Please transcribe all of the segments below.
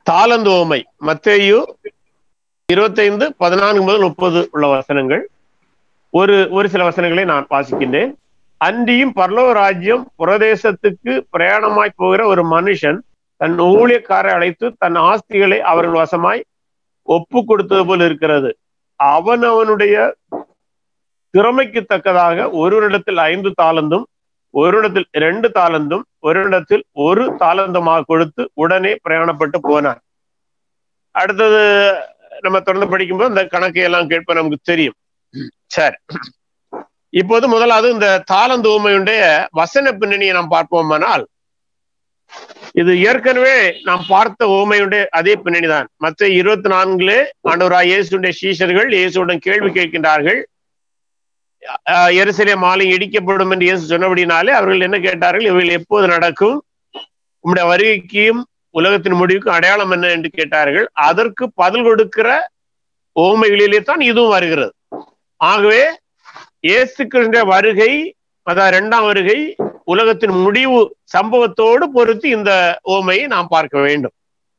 தாளந்து ஓமை மத்தேயு இருபத்தைந்து பதினான்கு முதல் முப்பது உள்ள வசனங்கள் ஒரு ஒரு சில வசனங்களை நான் வாசிக்கின்றேன் அன்றியும் பரலோக ராஜ்யம் புரதேசத்துக்கு பிரயாணமாய் போகிற ஒரு மனுஷன் தன் ஊழியக்காரை அழைத்து தன் ஆஸ்திகளை அவர்கள் வசமாய் ஒப்பு கொடுத்தது போல் இருக்கிறது அவன் அவனுடைய திறமைக்கு தக்கதாக ஒருவரிடத்தில் ஐந்து தாளந்தும் ஒரு இடத்தில் இரண்டு தாளந்தும் ஒரு இடத்தில் ஒரு தாளந்தமாக கொடுத்து உடனே பிரயாணப்பட்டு போனார் அடுத்தது நம்ம தொடர்ந்து படிக்கும்போது இந்த கணக்கை எல்லாம் கேட்ப நமக்கு தெரியும் சரி இப்போது முதலாவது இந்த தாளந்து ஊமையுடைய வசன பின்னணியை நாம் பார்ப்போமானால் இது ஏற்கனவே நாம் பார்த்த ஊமையுடைய அதே பின்னணி தான் மற்ற இருபத்தி நான்குலே ஆண்டவராய் இயேசுடைய சீஷர்கள் இயேசுடன் கேள்வி கேட்கின்றார்கள் எருசலே மாலை இடிக்கப்படும் என்று இயேசு சொன்னபடினாலே அவர்கள் என்ன கேட்டார்கள் இவைகள் எப்போது நடக்கும் உம்முடைய வருகைக்கும் உலகத்தின் முடிவுக்கும் அடையாளம் என்ன என்று கேட்டார்கள் அதற்கு பதில் கொடுக்கிற ஓமைகளிலே தான் இதுவும் வருகிறது ஆகவே இயேசு கிருஷ்ண வருகை அதாவது இரண்டாம் வருகை உலகத்தின் முடிவு சம்பவத்தோடு பொருத்தி இந்த ஓமையை நாம் பார்க்க வேண்டும்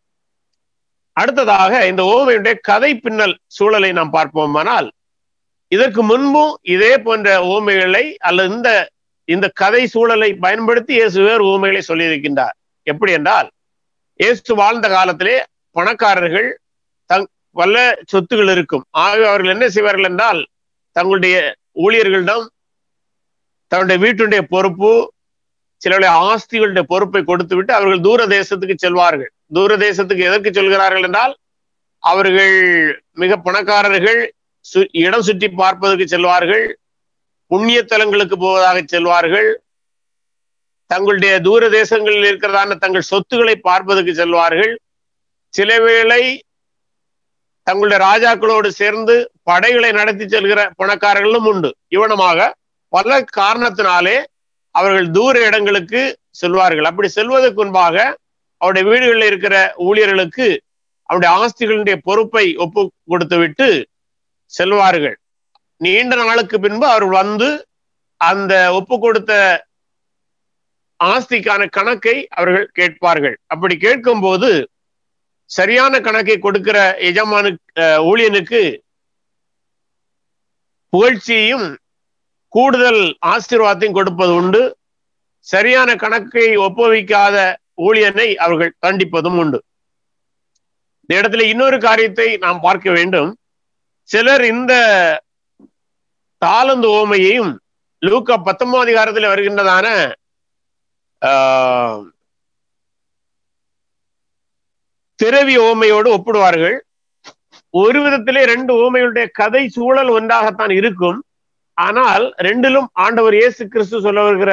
அடுத்ததாக இந்த ஓமையுடைய கதை பின்னல் சூழலை நாம் பார்ப்போமானால் இதற்கு முன்பும் இதே போன்ற ஓமைகளை அல்லது இந்த இந்த கதை சூழலை பயன்படுத்தி இயேசு வேறு ஓமைகளை சொல்லியிருக்கின்றார் எப்படி என்றால் இயேசு வாழ்ந்த காலத்திலே பணக்காரர்கள் தங் பல சொத்துகள் இருக்கும் ஆகவே அவர்கள் என்ன செய்வார்கள் என்றால் தங்களுடைய ஊழியர்களிடம் தன்னுடைய வீட்டுடைய பொறுப்பு சிலருடைய ஆஸ்திகளுடைய பொறுப்பை கொடுத்து விட்டு அவர்கள் தூர தேசத்துக்கு செல்வார்கள் தூர தேசத்துக்கு எதற்கு செல்கிறார்கள் என்றால் அவர்கள் மிக பணக்காரர்கள் இடம் சுற்றி பார்ப்பதற்கு செல்வார்கள் புண்ணிய தலங்களுக்கு போவதாக செல்வார்கள் தங்களுடைய தூர தேசங்களில் இருக்கிறதான தங்கள் சொத்துக்களை பார்ப்பதற்கு செல்வார்கள் சில வேளை தங்களுடைய ராஜாக்களோடு சேர்ந்து படைகளை நடத்தி செல்கிற பணக்காரர்களும் உண்டு இவனமாக பல காரணத்தினாலே அவர்கள் தூர இடங்களுக்கு செல்வார்கள் அப்படி செல்வதற்கு முன்பாக அவருடைய வீடுகளில் இருக்கிற ஊழியர்களுக்கு அவருடைய ஆஸ்திகளுடைய பொறுப்பை ஒப்பு கொடுத்து விட்டு செல்வார்கள் நீண்ட நாளுக்கு பின்பு அவர்கள் வந்து அந்த ஒப்பு கொடுத்த ஆஸ்திக்கான கணக்கை அவர்கள் கேட்பார்கள் அப்படி கேட்கும் போது சரியான கணக்கை கொடுக்கிற எஜமானு ஊழியனுக்கு புகழ்ச்சியையும் கூடுதல் ஆசீர்வாதத்தையும் கொடுப்பது உண்டு சரியான கணக்கை ஒப்புவிக்காத ஊழியனை அவர்கள் தண்டிப்பதும் உண்டு இந்த இடத்துல இன்னொரு காரியத்தை நாம் பார்க்க வேண்டும் சிலர் இந்த தாளந்து ஓமையையும் லூக்கா பத்தொன்பது அதிகாரத்தில் வருகின்றதான திரவி ஓமையோடு ஒப்பிடுவார்கள் ஒரு விதத்திலே ரெண்டு ஓமைகளுடைய கதை சூழல் ஒன்றாகத்தான் இருக்கும் ஆனால் ரெண்டிலும் ஆண்டவர் இயேசு கிறிஸ்து சொல்ல வருகிற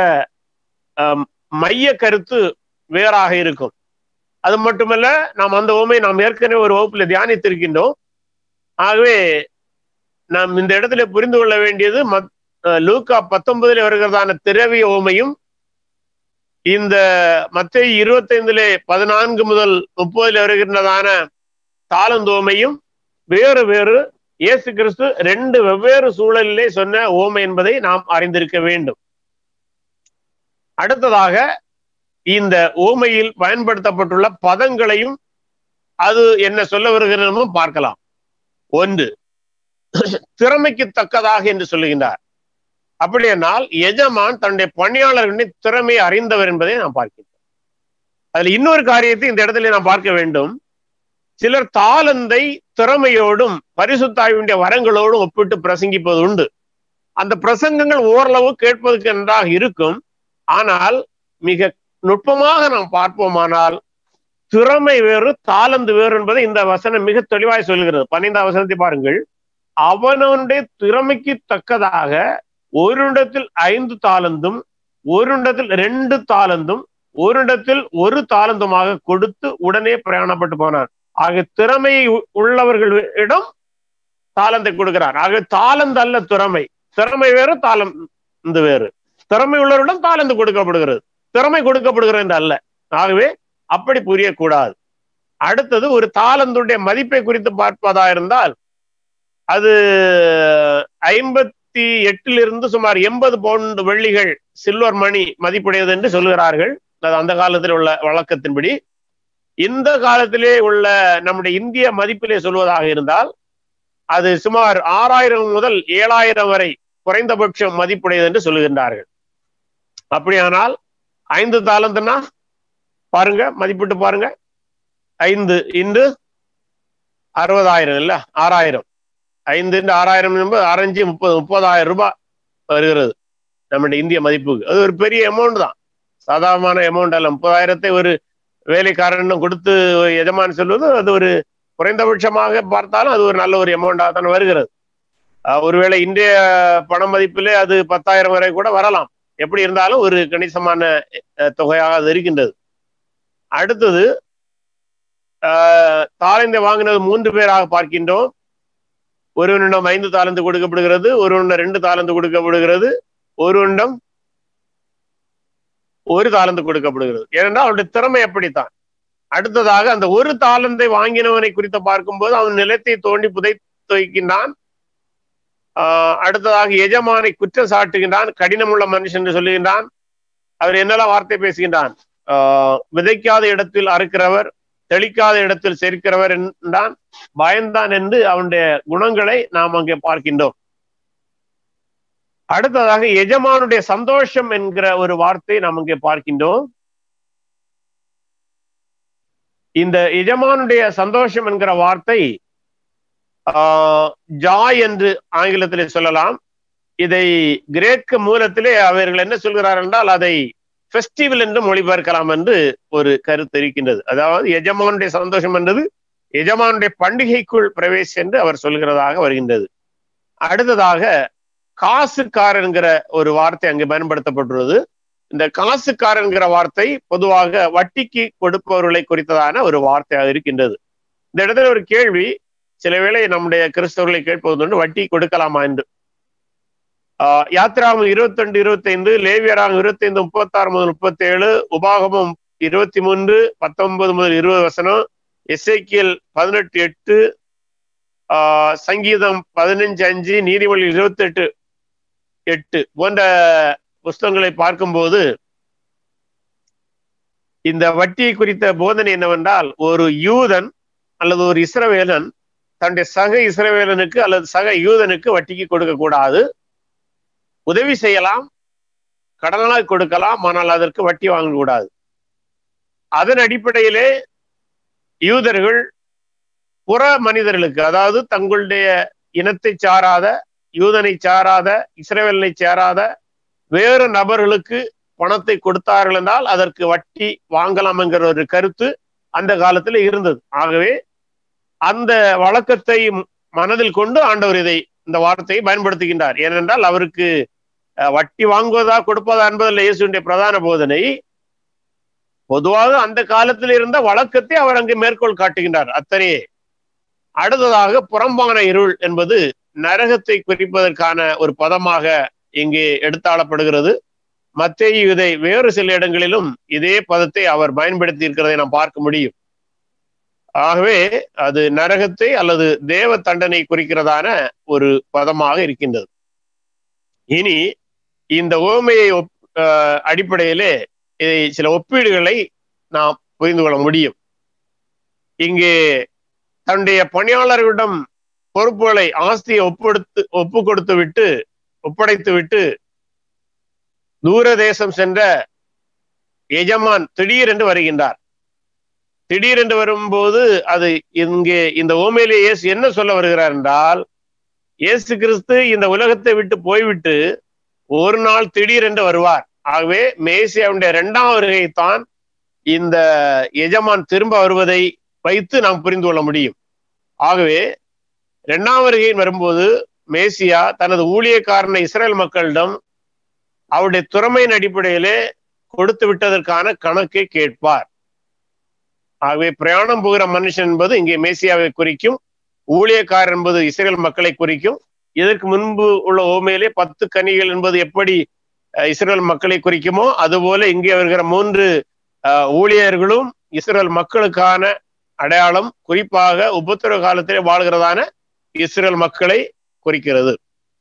மைய கருத்து வேறாக இருக்கும் அது மட்டுமல்ல நாம் அந்த ஓமை நாம் ஏற்கனவே ஒரு வகுப்புல தியானித்திருக்கின்றோம் ஆகவே நாம் இந்த இடத்துல புரிந்து கொள்ள வேண்டியது லூக்கா பத்தொன்பதுல வருகிறதான திரவிய ஓமையும் இந்த மத்திய இருபத்தைந்துல பதினான்கு முதல் முப்பதுல வருகின்றதான தாளந்தோமையும் வேறு வேறு இயேசு கிறிஸ்து ரெண்டு வெவ்வேறு சூழலிலே சொன்ன ஓமை என்பதை நாம் அறிந்திருக்க வேண்டும் அடுத்ததாக இந்த ஓமையில் பயன்படுத்தப்பட்டுள்ள பதங்களையும் அது என்ன சொல்ல வருகிறதும் பார்க்கலாம் ஒன்று திறமைக்கு தக்கதாக என்று சொல்லுகின்றார் அப்படி என்னால் எஜமான் தன்னுடைய பணியாளர்களின் திறமையை அறிந்தவர் என்பதை நாம் பார்க்கின்றோம் அதுல இன்னொரு காரியத்தை இந்த இடத்துல நாம் பார்க்க வேண்டும் சிலர் தாளந்தை திறமையோடும் பரிசுத்தாயுடைய வரங்களோடும் ஒப்பிட்டு பிரசங்கிப்பது உண்டு அந்த பிரசங்கங்கள் ஓரளவு கேட்பதற்கு நன்றாக இருக்கும் ஆனால் மிக நுட்பமாக நாம் பார்ப்போமானால் திறமை வேறு தாளந்து வேறு என்பதை இந்த வசனம் மிக தெளிவாய் சொல்கிறது பன்னிரெண்டாம் வசனத்தை பாருங்கள் அவனவனுடைய திறமைக்கு தக்கதாக ஒரு இடத்தில் ஐந்து தாளந்தும் ஒரு இடத்தில் ரெண்டு தாளந்தும் ஒரு இடத்தில் ஒரு தாளந்துமாக கொடுத்து உடனே பிரயாணப்பட்டு போனான் ஆக திறமை உள்ளவர்களிடம் தாளந்தை கொடுக்கிறார் ஆக தாளந்து அல்ல திறமை திறமை வேறு தாளம் இந்த வேறு திறமை உள்ளவரிடம் தாளந்து கொடுக்கப்படுகிறது திறமை கொடுக்கப்படுகிறது என்று அல்ல ஆகவே அப்படி புரியக்கூடாது அடுத்தது ஒரு தாளந்துடைய மதிப்பை குறித்து பார்ப்பதா இருந்தால் அது ஐம்பத்தி எட்டிலிருந்து சுமார் எண்பது பவுண்ட் வெள்ளிகள் சில்வர் மணி மதிப்புடையது என்று சொல்கிறார்கள் அது அந்த காலத்தில் உள்ள வழக்கத்தின்படி இந்த காலத்திலே உள்ள நம்முடைய இந்திய மதிப்பிலே சொல்வதாக இருந்தால் அது சுமார் ஆறாயிரம் முதல் ஏழாயிரம் வரை குறைந்தபட்சம் மதிப்புடையது என்று சொல்லுகின்றார்கள் அப்படியானால் ஐந்து தாளந்துன்னா பாருங்க மதிப்பிட்டு பாருங்க ஐந்து இன்று அறுபதாயிரம் இல்ல ஆறாயிரம் ஐந்து இன்று ஆறாயிரம் என்பது அரைஞ்சு முப்பது முப்பதாயிரம் ரூபாய் வருகிறது நம்முடைய இந்திய மதிப்புக்கு அது ஒரு பெரிய அமௌண்ட் தான் சாதாரணமான அமௌண்ட் அல்ல முப்பதாயிரத்தை ஒரு வேலைக்காரன் கொடுத்து எஜமான் சொல்வது அது ஒரு குறைந்தபட்சமாக பார்த்தாலும் அது ஒரு நல்ல ஒரு அமௌண்டாக தான் வருகிறது ஒருவேளை இந்திய பண மதிப்பிலே அது பத்தாயிரம் வரை கூட வரலாம் எப்படி இருந்தாலும் ஒரு கணிசமான தொகையாக அது இருக்கின்றது அடுத்தது தாளந்தை வாங்கினது மூன்று பேராக பார்க்கின்றோம் ஒருவனிடம் ஐந்து தாளந்து கொடுக்கப்படுகிறது ஒருவனிடம் ரெண்டு தாளந்து கொடுக்கப்படுகிறது ஒருவனிடம் ஒரு தாளந்து கொடுக்கப்படுகிறது ஏனென்றால் அவருடைய திறமை அப்படித்தான் அடுத்ததாக அந்த ஒரு தாளந்தை வாங்கினவனை குறித்து பார்க்கும்போது அவன் நிலத்தை தோண்டி புதைத்து வைக்கின்றான் அடுத்ததாக எஜமானை குற்றம் சாட்டுகின்றான் கடினமுள்ள மனுஷன் என்று சொல்லுகின்றான் அவர் என்னெல்லாம் வார்த்தை பேசுகின்றான் விதைக்காத இடத்தில் அறுக்கிறவர் தெளிக்காத இடத்தில் சேர்க்கிறவர் என்றான் பயந்தான் என்று அவனுடைய குணங்களை நாம் அங்கே பார்க்கின்றோம் அடுத்ததாக எஜமானுடைய சந்தோஷம் என்கிற ஒரு வார்த்தை நாம் அங்கே பார்க்கின்றோம் இந்த எஜமானுடைய சந்தோஷம் என்கிற வார்த்தை ஜாய் என்று ஆங்கிலத்திலே சொல்லலாம் இதை கிரேக்க மூலத்திலே அவர்கள் என்ன சொல்கிறார் என்றால் அதை ஃபெஸ்டிவல் என்று மொழிபெயர்க்கலாம் என்று ஒரு கருத்து இருக்கின்றது அதாவது எஜமானுடைய சந்தோஷம் என்றது எஜமானுடைய பண்டிகைக்குள் பிரவேசி என்று அவர் சொல்கிறதாக வருகின்றது அடுத்ததாக காசுக்காரன்கிற ஒரு வார்த்தை அங்கு பயன்படுத்தப்பட்டுள்ளது இந்த காசுக்காரன்கிற வார்த்தை பொதுவாக வட்டிக்கு கொடுப்பவர்களை குறித்ததான ஒரு வார்த்தையாக இருக்கின்றது இந்த இடத்துல ஒரு கேள்வி சில வேளை நம்முடைய கிறிஸ்தவர்களை கேட்பது வட்டி கொடுக்கலாமா என்று யாத்திராமம் இருபத்தி ரெண்டு இருபத்தி ஐந்து லேவியராகம் இருபத்தி ஐந்து முப்பத்தி ஆறு முதல் முப்பத்தி ஏழு உபாகமம் இருபத்தி மூன்று பத்தொன்பது முதல் இருபது வசனம் எஸ்ஐக்கியல் பதினெட்டு எட்டு சங்கீதம் பதினஞ்சு அஞ்சு நீதிமொழி இருபத்தி எட்டு எட்டு போன்ற புஸ்தகங்களை பார்க்கும்போது இந்த வட்டியை குறித்த போதனை என்னவென்றால் ஒரு யூதன் அல்லது ஒரு இஸ்ரவேலன் தன்னுடைய சக இஸ்ரவேலனுக்கு அல்லது சக யூதனுக்கு வட்டிக்கு கொடுக்க கூடாது உதவி செய்யலாம் கடனாக கொடுக்கலாம் ஆனால் அதற்கு வட்டி வாங்கக்கூடாது அதன் அடிப்படையிலே யூதர்கள் புற மனிதர்களுக்கு அதாவது தங்களுடைய இனத்தை சாராத யூதனை சாராத இஸ்ரேவேலை சாராத வேறு நபர்களுக்கு பணத்தை கொடுத்தார்கள் என்றால் அதற்கு வட்டி வாங்கலாம் என்கிற ஒரு கருத்து அந்த காலத்தில் இருந்தது ஆகவே அந்த வழக்கத்தை மனதில் கொண்டு ஆண்டவர் இதை இந்த வார்த்தையை பயன்படுத்துகின்றார் ஏனென்றால் அவருக்கு வட்டி வாங்குவதா கொடுப்பதா என்பதில் இயேசுடைய பிரதான போதனை பொதுவாக அந்த காலத்தில் இருந்த வழக்கத்தை அவர் அங்கு மேற்கோள் காட்டுகின்றார் அத்தனையே அடுத்ததாக புறம்பான இருள் என்பது நரகத்தை குறிப்பதற்கான ஒரு பதமாக இங்கே எடுத்தாளப்படுகிறது மத்திய இதை வேறு சில இடங்களிலும் இதே பதத்தை அவர் பயன்படுத்தி இருக்கிறதை நாம் பார்க்க முடியும் ஆகவே அது நரகத்தை அல்லது தேவ தண்டனை குறிக்கிறதான ஒரு பதமாக இருக்கின்றது இனி இந்த ஓமையை அடிப்படையிலே இதை சில ஒப்பீடுகளை நாம் புரிந்து கொள்ள முடியும் இங்கே தன்னுடைய பணியாளர்களிடம் பொறுப்புகளை ஆஸ்தியை ஒப்படுத்து ஒப்பு கொடுத்து விட்டு ஒப்படைத்து விட்டு தூர தேசம் சென்ற எஜமான் திடீரென்று வருகின்றார் திடீரென்று வரும்போது அது இங்கே இந்த ஓமையிலே இயேசு என்ன சொல்ல வருகிறார் என்றால் இயேசு கிறிஸ்து இந்த உலகத்தை விட்டு போய்விட்டு ஒரு நாள் திடீரென்று வருவார் ஆகவே மேசியாவுடைய இரண்டாம் வருகைத்தான் இந்த எஜமான் திரும்ப வருவதை வைத்து நாம் புரிந்து கொள்ள முடியும் ஆகவே இரண்டாம் வருகையின் வரும்போது மேசியா தனது ஊழியக்காரனை இஸ்ரேல் மக்களிடம் அவருடைய திறமையின் அடிப்படையிலே கொடுத்து விட்டதற்கான கணக்கை கேட்பார் ஆகவே பிரயாணம் போகிற மனுஷன் என்பது இங்கே மேசியாவை குறிக்கும் ஊழியக்காரர் என்பது இஸ்ரேல் மக்களை குறிக்கும் இதற்கு முன்பு உள்ள ஓமையிலே பத்து கனிகள் என்பது எப்படி இஸ்ரேல் மக்களை குறிக்குமோ அதுபோல இங்கே வருகிற மூன்று ஊழியர்களும் இஸ்ரேல் மக்களுக்கான அடையாளம் குறிப்பாக உபத்திர காலத்திலே வாழ்கிறதான இஸ்ரேல் மக்களை குறிக்கிறது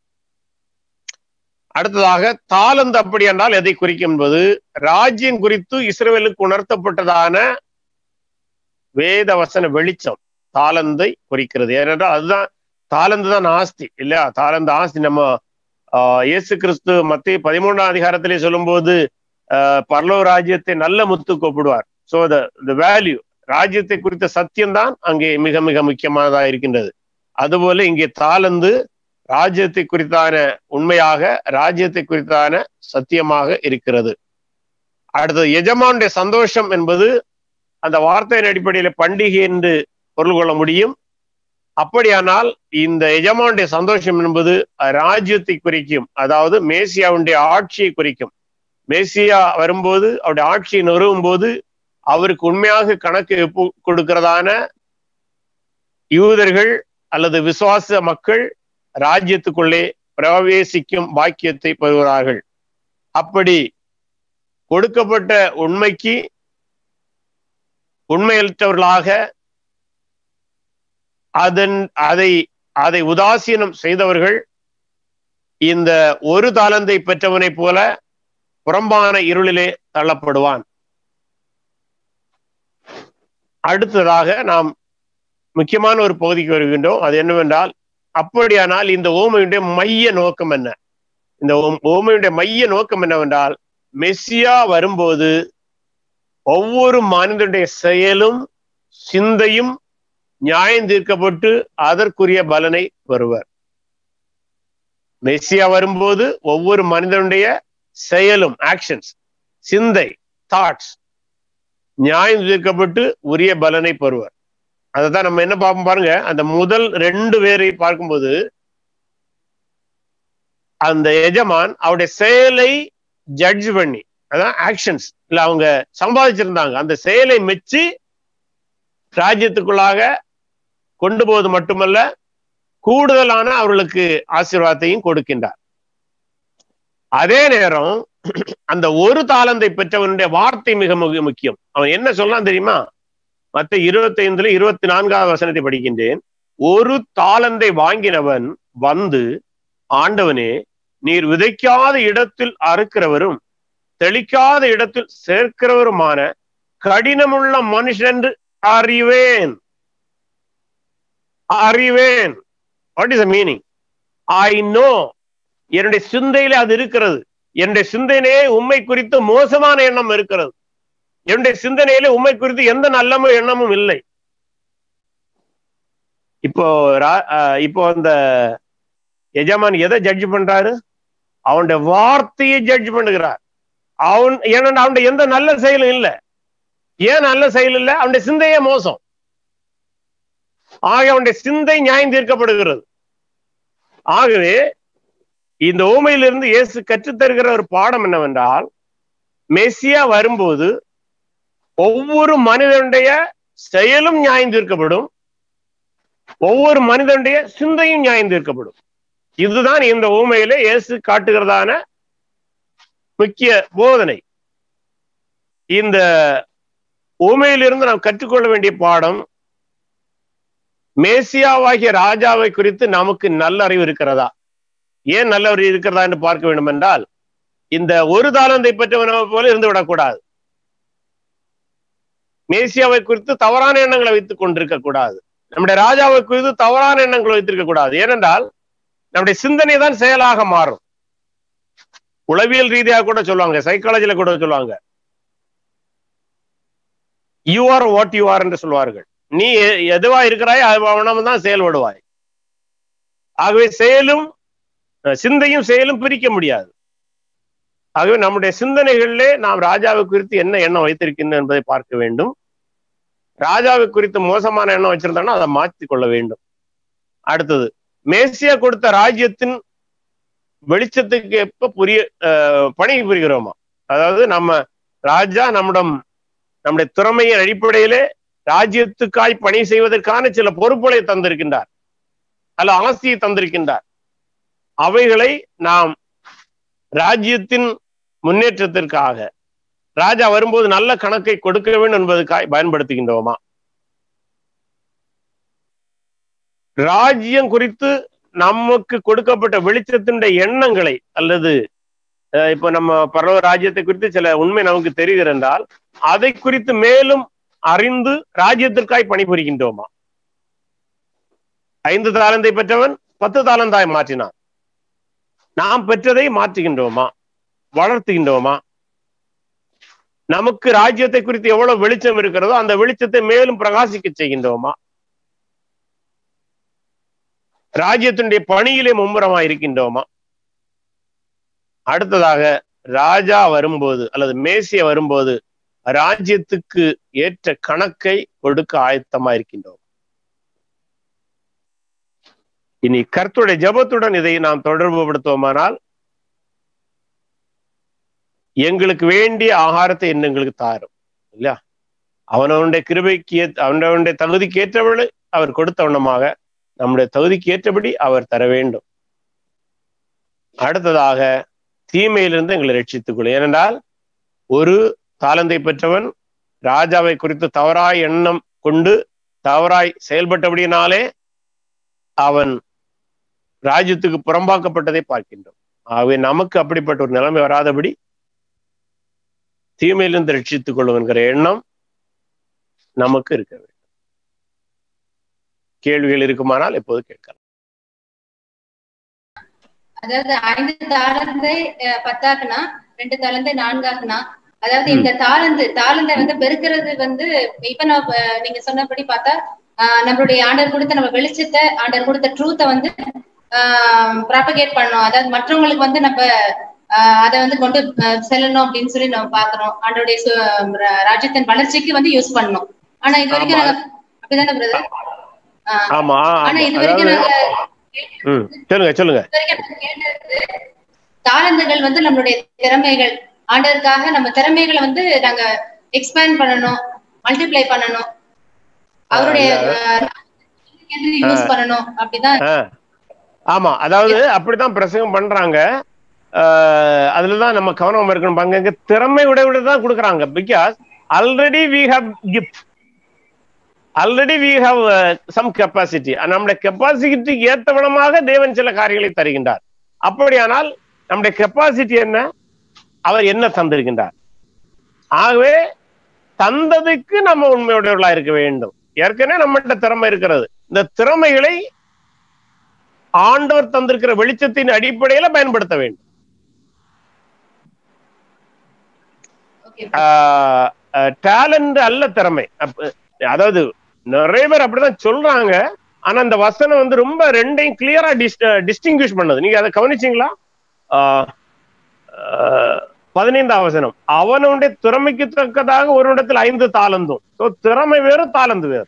அடுத்ததாக தாளந்து அப்படி என்றால் எதை குறிக்கும் என்பது ராஜ்யம் குறித்து இஸ்ரேலுக்கு உணர்த்தப்பட்டதான வேத வசன வெளிச்சம் தாளந்தை குறிக்கிறது ஏனென்றால் அதுதான் தாளந்து தான் ஆஸ்தி இல்லையா தாளந்து ஆஸ்தி நம்ம ஆஹ் இயேசு கிறிஸ்து மத்திய பதிமூன்றாம் அதிகாரத்திலே சொல்லும்போது ஆஹ் பரலோக ராஜ்யத்தை நல்ல முத்து கூப்பிடுவார் ஸோ த வேல்யூ ராஜ்யத்தை குறித்த சத்தியம் தான் அங்கே மிக மிக முக்கியமானதா இருக்கின்றது அதுபோல இங்கே தாளந்து ராஜ்யத்தை குறித்தான உண்மையாக ராஜ்யத்தை குறித்தான சத்தியமாக இருக்கிறது அடுத்தது எஜமானுடைய சந்தோஷம் என்பது அந்த வார்த்தையின் அடிப்படையில பண்டிகை என்று பொருள் கொள்ள முடியும் அப்படியானால் இந்த எஜமானுடைய சந்தோஷம் என்பது ராஜ்யத்தை குறிக்கும் அதாவது மேசியாவுடைய ஆட்சியை குறிக்கும் மேசியா வரும்போது அவருடைய ஆட்சியை நிறுவும் போது அவருக்கு உண்மையாக கணக்கு கொடுக்கிறதான யூதர்கள் அல்லது விசுவாச மக்கள் ராஜ்யத்துக்குள்ளே பிரவேசிக்கும் பாக்கியத்தை பெறுகிறார்கள் அப்படி கொடுக்கப்பட்ட உண்மைக்கு உண்மையற்றவர்களாக அதன் அதை அதை உதாசீனம் செய்தவர்கள் இந்த ஒரு தாளந்தை பெற்றவனைப் போல புறம்பான இருளிலே தள்ளப்படுவான் அடுத்ததாக நாம் முக்கியமான ஒரு பகுதிக்கு வருகின்றோம் அது என்னவென்றால் அப்படியானால் இந்த ஓமையுடைய மைய நோக்கம் என்ன இந்த ஓமையுடைய மைய நோக்கம் என்னவென்றால் மெஸ்ஸியா வரும்போது ஒவ்வொரு மனிதனுடைய செயலும் சிந்தையும் நியாயம் தீர்க்கப்பட்டு அதற்குரிய பலனை வருவர் மெஸ்ஸியா வரும்போது ஒவ்வொரு மனிதனுடைய செயலும் ஆக்ஷன்ஸ் சிந்தை தாட்ஸ் நியாயம் தீர்க்கப்பட்டு உரிய பலனை பெறுவர் அதைத்தான் நம்ம என்ன பார்ப்போம் பாருங்க அந்த முதல் ரெண்டு பேரை பார்க்கும்போது அந்த எஜமான் அவருடைய செயலை ஜட்ஜ் பண்ணி அதான் ஆக்ஷன்ஸ் இல்ல அவங்க சம்பாதிச்சிருந்தாங்க அந்த செயலை மெச்சு ராஜ்யத்துக்குள்ளாக கொண்டு போவது மட்டுமல்ல கூடுதலான அவர்களுக்கு ஆசீர்வாதத்தையும் கொடுக்கின்றார் அதே நேரம் அந்த ஒரு தாளந்தை பெற்றவனுடைய வார்த்தை மிக மிக முக்கியம் அவன் என்ன சொல்லலாம் தெரியுமா மத்த இருபத்தி ஐந்துல இருபத்தி நான்காவது வசனத்தை படிக்கின்றேன் ஒரு தாளந்தை வாங்கினவன் வந்து ஆண்டவனே நீர் விதைக்காத இடத்தில் அறுக்கிறவரும் தெளிக்காத இடத்தில் சேர்க்கிறவருமான கடினமுள்ள மனுஷன் என்று அறிவேன் அறிவேன் what is meaning I know என்னுடைய சிந்தையில அது இருக்கிறது என்னுடைய சிந்தனையே உண்மை குறித்து மோசமான எண்ணம் இருக்கிறது என்னுடைய சிந்தனையில உண்மை குறித்து எந்த நல்ல எண்ணமும் இல்லை இப்போ இப்போ அந்த எஜமான் எதை ஜட்ஜ் பண்றாரு அவனுடைய வார்த்தையை ஜட்ஜ் பண்ணுகிறார் அவன் ஏன்னா அவனுடைய எந்த நல்ல செயலும் இல்லை ஏன் நல்ல செயல் இல்லை அவனுடைய சிந்தையே மோசம் ஆக அவனுடைய சிந்தை நியாயம் தீர்க்கப்படுகிறது ஆகவே இந்த ஊமையிலிருந்து இயேசு கற்றுத்தருகிற ஒரு பாடம் என்னவென்றால் மெஸ்ஸியா வரும்போது ஒவ்வொரு மனிதனுடைய செயலும் நியாயம் தீர்க்கப்படும் ஒவ்வொரு மனிதனுடைய சிந்தையும் நியாயம் தீர்க்கப்படும் இதுதான் இந்த ஊமையில இயேசு காட்டுகிறதான முக்கிய போதனை இந்த ஊமையிலிருந்து நாம் கற்றுக்கொள்ள வேண்டிய பாடம் மேசியாவாகிய ராஜாவை குறித்து நமக்கு நல்ல அறிவு இருக்கிறதா ஏன் நல்ல அறிவு இருக்கிறதா என்று பார்க்க வேண்டும் என்றால் இந்த ஒரு தாளந்தை பெற்றவனை போல இருந்து விடக்கூடாது மேசியாவை குறித்து தவறான எண்ணங்களை வைத்துக் கொண்டிருக்க கூடாது நம்முடைய ராஜாவை குறித்து தவறான எண்ணங்களை வைத்திருக்க கூடாது ஏனென்றால் நம்முடைய சிந்தனை தான் செயலாக மாறும் உளவியல் ரீதியாக கூட சொல்லுவாங்க சைக்காலஜில கூட சொல்லுவாங்க you are what you are என்று சொல்வார்கள் நீ எதுவா இருக்கிறாய் அவனம் தான் செயல்படுவாய் ஆகவே செயலும் சிந்தையும் செயலும் பிரிக்க முடியாது ஆகவே நம்முடைய சிந்தனைகளிலே நாம் ராஜாவை குறித்து என்ன எண்ணம் வைத்திருக்கின்றோம் என்பதை பார்க்க வேண்டும் ராஜாவை குறித்து மோசமான எண்ணம் வச்சிருந்தோம்னா அதை மாற்றி கொள்ள வேண்டும் அடுத்தது மேசியா கொடுத்த ராஜ்யத்தின் வெளிச்சத்துக்கு எப்ப புரிய பணி புரிகிறோமா அதாவது நம்ம ராஜா நம்மிடம் நம்முடைய திறமையின் அடிப்படையிலே ராஜ்யத்துக்காய் பணி செய்வதற்கான சில பொறுப்புகளை தந்திருக்கின்றார் அல்ல ஆசையை தந்திருக்கின்றார் அவைகளை நாம் ராஜ்யத்தின் முன்னேற்றத்திற்காக ராஜா வரும்போது நல்ல கணக்கை கொடுக்க வேண்டும் என்பதற்காக பயன்படுத்துகின்றோமா ராஜ்யம் குறித்து நமக்கு கொடுக்கப்பட்ட வெளிச்சத்தினுடைய எண்ணங்களை அல்லது இப்ப நம்ம பரவ ராஜ்யத்தை குறித்து சில உண்மை நமக்கு தெரிகிறது என்றால் அதை குறித்து மேலும் அறிந்து ராஜ்யத்திற்காய் பணிபுரிகின்றோமா ஐந்து தாளந்தை பெற்றவன் பத்து தாளந்தாய் மாற்றினான் நாம் பெற்றதை மாற்றுகின்றோமா வளர்த்துகின்றோமா நமக்கு ராஜ்யத்தை குறித்து எவ்வளவு வெளிச்சம் இருக்கிறதோ அந்த வெளிச்சத்தை மேலும் பிரகாசிக்க செய்கின்றோமா ராஜ்யத்தினுடைய பணியிலே மும்முரமா இருக்கின்றோமா அடுத்ததாக ராஜா வரும்போது அல்லது மேசிய வரும்போது ராஜ்யத்துக்கு ஏற்ற கணக்கை கொடுக்க ஆயத்தமா இருக்கின்றோம் இனி கர்த்துடைய ஜபத்துடன் இதை நாம் தொடர்பு படுத்துவோமானால் எங்களுக்கு வேண்டிய ஆகாரத்தை என்ன எங்களுக்கு தாரும் இல்லையா அவனவனுடைய கிருபைக்கு ஏத் அவனவனுடைய தகுதிக்கு ஏற்றபடி அவர் கொடுத்த வண்ணமாக நம்முடைய தகுதிக்கு ஏற்றபடி அவர் தர வேண்டும் அடுத்ததாக தீமையிலிருந்து எங்களை ரட்சித்துக் கொள்ளும் ஏனென்றால் ஒரு தாளந்தை பெற்றவன் ராஜாவை குறித்து தவறாய் எண்ணம் கொண்டு தவறாய் செயல்பட்டபடியினாலே அவன் ராஜ்யத்துக்கு புறம்பாக்கப்பட்டதை பார்க்கின்றோம் ஆகவே நமக்கு அப்படிப்பட்ட ஒரு நிலைமை வராதபடி தீமையிலிருந்து ரட்சித்துக் கொள்ளும் என்கிற எண்ணம் நமக்கு இருக்க வேண்டும் கேள்விகள் இருக்குமானால் எப்போது கேட்கலாம் அதாவது ஐந்து தாளந்தை அஹ், பத்தாக்குனா ரெண்டு தாளந்தை நான்காக்குனா அதாவது இந்த தாளந்து தாளந்தை வந்து பெருக்கிறது வந்து இப்ப நான் அஹ், நீங்க சொன்னபடி பார்த்தா ஆஹ், நம்மளுடைய ஆண்டர் கொடுத்த நம்ம வெளிச்சத்தை ஆண்டர் கொடுத்த ட்ரூத்தை வந்து ப்ராபகேட் பண்ணணும் அதாவது மற்றவங்களுக்கு வந்து நம்ம ஆஹ், அதை வந்து கொண்டு அஹ், செல்லணும் அப்படின்னு சொல்லி நம்ம பாக்குறோம் ஆண்டருடைய சு- ரா- ராஜ்யத்தின் வளர்ச்சிக்கு வந்து யூஸ் பண்ணணும் ஆனா இது வரைக்கும் ஆமா. நாங்க அப்படிதானே பிரதர் ஆமா ஆனா ஆமா. இது வரைக்கும் அதாவது நாங்க ம், சொல்லுங்க சொல்லுங்க இதுவரைக்கும் நான் கேட்டது, தாளந்துகள் வந்து நம்மளுடைய திறமைகள் ஆண்டதற்காக நம்ம திறமைகளை வந்து நாங்க எக்ஸ்பேண்ட் பண்ணணும் மல்டிப்ளை பண்ணணும் அவருடைய யூஸ் பண்ணணும் அப்படிதான் ஆ. ஆமா அதாவது அப்படிதான் பிரசங்கம் பண்றாங்க ஆஹ் அதுலதான் நம்ம கவனம் இருக்கணும் அங்கங்க திறமை உடையவிட தான் கொடுக்குறாங்க because already we have gift already we have some capacity நம்முடைய கெப்பாசிட்டிக்கு ஏத்தவனமாக தேவன் சில காரியங்களை தருகின்றார் அப்படியானால் நம்முடைய கெப்பாசிட்டி என்ன அவர் என்ன தந்திருக்கின்றார் ஆகவே தந்ததுக்கு நம்ம உண்மையுடையவர்களா இருக்க வேண்டும் ஏற்கனவே நம்மகிட்ட திறமை இருக்கிறது இந்த திறமைகளை ஆண்டவர் தந்திருக்கிற வெளிச்சத்தின் அடிப்படையில பயன்படுத்த வேண்டும் ஓகே டேலண்ட் அல்ல திறமை அப்ப- அதாவது நிறைய பேர் அப்படிதான் சொல்றாங்க ஆனா இந்த வசனம் வந்து ரொம்ப ரெண்டையும் கிளியரா டிஸ்டிங்விஷ் பண்ணது நீங்க அதை கவனிச்சீங்களா ஆஹ், ஆஹ், பதினைந்தாம் வசனம் அவனுடைய திறமைக்கு தக்கதாக ஒரு இடத்தில் ஐந்து தாளந்தும் So, திறமை வேறு தாளந்து வேறு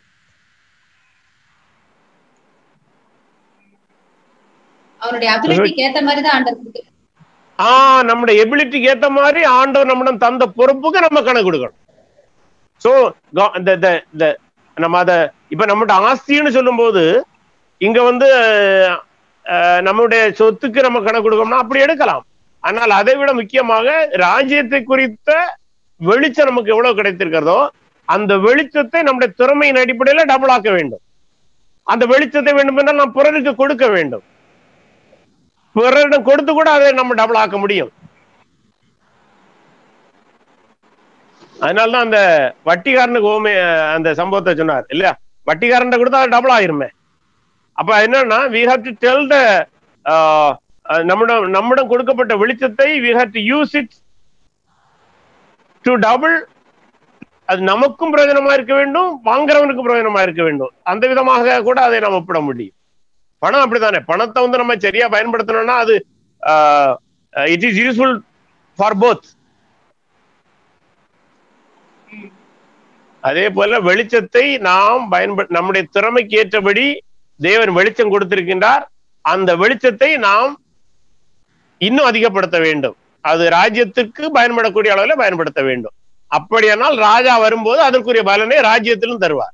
அவருடைய அபிலிட்டிக்கு ஏத்த மாதிரி தான் ஆண்டர் கொடுத்து ஆஹ் நம்முடைய எபிலிட்டிக்கு ஏத்த மாதிரி ஆண்டவர் நம்மிடம் தந்த பொறுப்புக்கு நம்ம கணக்கு கொடுக்கணும் சோ இந்த இந்த- இந்த நம்ம அத இப்ப நம்மகிட்ட ஆஸ்தின்னு சொல்லும்போது இங்க வந்து அஹ், நம்முடைய சொத்துக்கு நம்ம கணக்கு கொடுக்கணும்னா அப்படி எடுக்கலாம் ஆனால் அதை விட முக்கியமாக ராஜ்யத்தை குறித்த வெளிச்சம் நமக்கு எவ்வளவு கிடைத்திருக்கிறதோ அந்த வெளிச்சத்தை நம்முடைய திறமையின் அடிப்படையில டபுள் ஆக்க வேண்டும் அந்த வெளிச்சத்தை வேண்டும் என்றால் நாம் பிறருக்கு கொடுக்க வேண்டும் பிறரிடம் கொடுத்து கூட அதை நம்ம டபுள் ஆக்க முடியும் அதனாலதான் அந்த வட்டிக்காரனுக்கு ஓமே அந்த சம்பவத்தை சொன்னார் இல்லையா வட்டிக்காரன் கொடுத்தா அது டபுள் ஆயிருமே அப்ப என்னன்னா we have to tell the நம்மிடம் நம்மிடம் கொடுக்கப்பட்ட வெளிச்சத்தை we have to use it to double அது நமக்கும் பிரயோஜனமா இருக்க வேண்டும் வாங்குறவனுக்கும் பிரயோஜனமா இருக்க வேண்டும் அந்த விதமாக கூட அதை நாம் ஒப்பிட முடியும் பணம் அப்படித்தானே பணத்தை வந்து நம்ம சரியா பயன்படுத்தணும்னா அது it is useful for both அதே போல வெளிச்சத்தை நாம் பயன்படு நம்முடைய திறமைக்கு ஏற்றபடி தேவன் வெளிச்சம் கொடுத்திருக்கின்றார் அந்த வெளிச்சத்தை நாம் இன்னும் அதிகப்படுத்த வேண்டும் அது ராஜ்யத்துக்கு பயன்படக்கூடிய அளவில் பயன்படுத்த வேண்டும் அப்படியானால் ராஜா வரும்போது அதற்குரிய பலனை ராஜ்யத்திலும் தருவார்